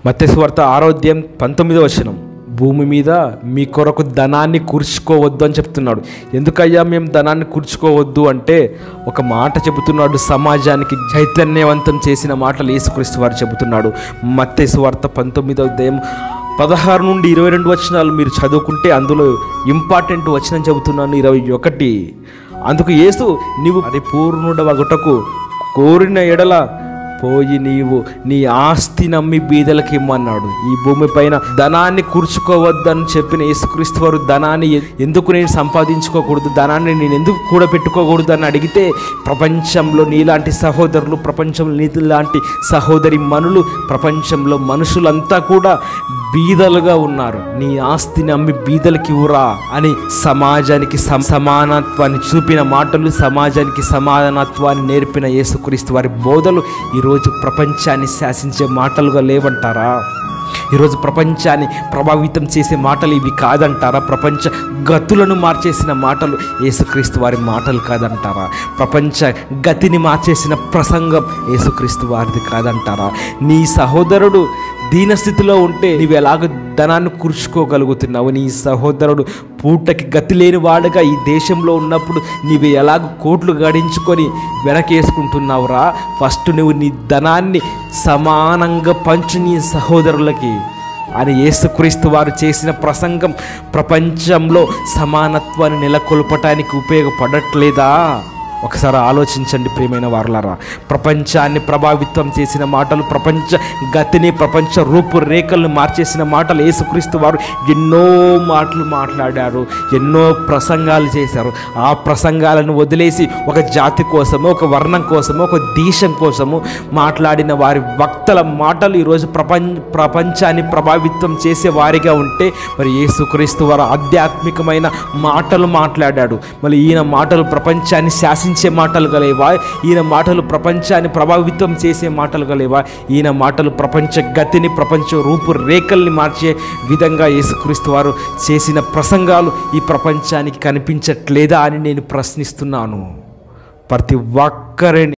మత్స్యవార్త ఆరోగ్యం పంతొమ్మిదో వచనం భూమి మీద మీ కొరకు ధనాన్ని కూర్చుకోవద్దు అని చెప్తున్నాడు ఎందుకయ్యా మేము ధనాన్ని కూర్చుకోవద్దు అంటే ఒక మాట చెబుతున్నాడు సమాజానికి చైతన్యవంతం చేసిన మాటలు యేసుక్రీస్తు వారు చెబుతున్నాడు మత్స్యవార్త పంతొమ్మిదో అధ్యాయం పదహారు నుండి ఇరవై రెండు వచనాలు మీరు చదువుకుంటే అందులో ఇంపార్టెంట్ వచనం చెబుతున్నాను ఇరవై ఒకటి అందుకు యేసు నీవు పరిపూర్ణుడవగుటకు కోరిన ఎడల పోయి నీవు నీ ఆస్తి నమ్మి బీదలకి ఇమ్మన్నాడు ఈ భూమి పైన ధనాన్ని కూర్చుకోవద్దని చెప్పిన యేసుక్రీస్తు వారు ధనాన్ని ఎ- ఎందుకు నేను సంపాదించుకోకూడదు ధనాన్ని నేను ఎందుకు కూడా పెట్టుకోకూడదు అని అడిగితే ప్రపంచంలో నీలాంటి సహోదరులు ప్రపంచంలో నీలాంటి సహోదరి మనులు ప్రపంచంలో మనుషులంతా కూడా బీదలుగా ఉన్నారు నీ ఆస్తిని అమ్మి బీదలకి ఇవ్వరా అని సమాజానికి సమ- సమానత్వాన్ని చూపిన మాటలు సమాజానికి సమానత్వాన్ని నేర్పిన యేసుక్రీస్తు వారి బోధలు ఈరోజు ప్రపంచాన్ని శాసించే మాటలుగా లేవంటారా ఈరోజు ప్రపంచాన్ని ప్రభావితం చేసే మాటలు ఇవి కాదంటారా ప్రపంచ గతులను మార్చేసిన మాటలు యేసుక్రీస్తు వారి మాటలు కాదంటారా ప్రపంచ గతిని మార్చేసిన ప్రసంగం యేసుక్రీస్తు వారిది కాదంటారా నీ సహోదరుడు దీనస్థితిలో ఉంటే నీవు ఎలాగ ధనాన్ని కూర్చుకోగలుగుతున్నావు నీ సహోదరుడు పూటకి గతి లేని వాడుగా ఈ దేశంలో ఉన్నప్పుడు నీవు ఎలాగ కోట్లు గడించుకొని వెనకేసుకుంటున్నావురా ఫస్ట్ నువ్వు నీ ధనాన్ని సమానంగా పంచు నీ సహోదరులకి అని యేసుక్రీస్తు వారు చేసిన ప్రసంగం ప్రపంచంలో సమానత్వాన్ని నెలకొల్పటానికి ఉపయోగపడట్లేదా ఒకసారి ఆలోచించండి ప్రియమైన వారులారా ప్రపంచాన్ని ప్రభావితం చేసిన మాటలు ప్రపంచ గతిని ప్రపంచ రూపురేఖలను మార్చేసిన మాటలు యేసుక్రీస్తు వారు ఎన్నో మాటలు మాట్లాడారు ఎన్నో ప్రసంగాలు చేశారు ఆ ప్రసంగాలను వదిలేసి ఒక జాతి కోసము ఒక వర్ణం కోసము ఒక దేశం కోసము మాట్లాడిన వారి వక్తల మాటలు ఈరోజు ప్రపంచ ప్రపంచాన్ని ప్రభావితం చేసే వారిగా ఉంటే మరి యేసుక్రీస్తు వారు ఆధ్యాత్మికమైన మాటలు మాట్లాడాడు మరి ఈయన మాటలు ప్రపంచాన్ని శాసించే మాటలు గలేవా ఈయన మాటలు ప్రపంచాన్ని ప్రభావితం చేసే మాటలు గలేవా ఈయన మాటలు ప్రపంచ గతిని ప్రపంచ రూపురేఖల్ని మార్చే విధంగా యేసుక్రీస్తు వారు చేసిన ప్రసంగాలు ఈ ప్రపంచానికి కనిపించట్లేదా అని నేను ప్రశ్నిస్తున్నాను ప్రతి ఒక్కరిని